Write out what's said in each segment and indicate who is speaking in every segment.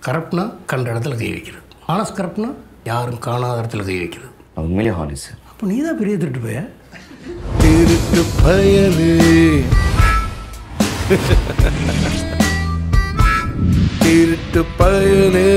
Speaker 1: கரப்ட்னா கண்ட இடத்துல கை வைக்கிறது ஆனஸ் கரப்ட்னா யாரும் காணாத இடத்துல கை வைக்கிறது
Speaker 2: அது உண்மையிலே ஹானஸ் சார்
Speaker 1: அப்போ நீ தான் பெரிய திருட்டு போய
Speaker 3: திருட்டு பயலே திருட்டு பயலே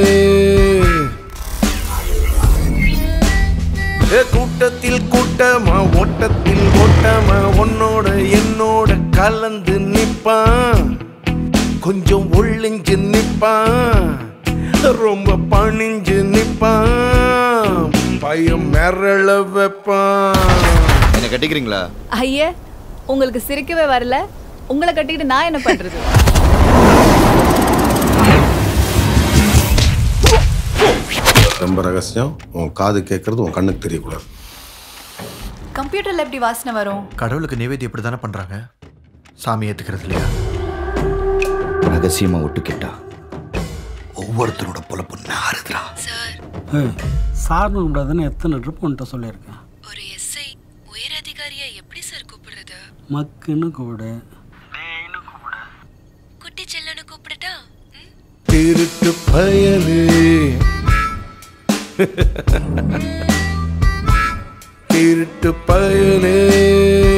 Speaker 3: ஏ, கூட்டத்தில் கூட்டமா ஓட்டத்தில் ஓட்டமா உன்னோட என்னோட கலந்து நிப்பான் கொஞ்சம் ஒளிஞ்சு நிப்பான் ரொம்ப பணிஞ்சு நிப்பான் பயம் மிரள வைப்பான்
Speaker 4: என்ன கட்டிக்கிறீங்களா
Speaker 5: ஐயே உங்களுக்கு சிரிக்கவே வரல உங்களை கட்டிக்கிட்டு நான் என்ன பண்றது
Speaker 3: ரொம்ப ரகசியம் உன் காது கேட்கறது உன் கண்ணுக்கு தெரியக்கூடாது
Speaker 5: கம்ப்யூட்டர்ல எப்படி வாசனை வரும்
Speaker 6: கடவுளுக்கு நைவேத்தியம் இப்படி தானே பண்ணுறாங்க சாமி ஏற்றுக்கிறது இல்லையா
Speaker 2: ரகசியமாக ஒட்டு கேட்டா
Speaker 6: ஒவ்வொருத்தரோட பொழப்பு நாறுதுடா
Speaker 7: சார்னு கூடாதுன்னு எத்தனை ட்ரிப் உன்ட்ட சொல்லியிருக்கேன்
Speaker 8: ஒரு எஸ்ஐ உயர் அதிகாரியா எப்படி சார் கூப்பிடுறது
Speaker 7: மக்குன்னு கூப்பிடு
Speaker 8: குட்டி செல்லன்னு கூப்பிடட்டா
Speaker 3: திருட்டு பயலே திருட்டு பயலே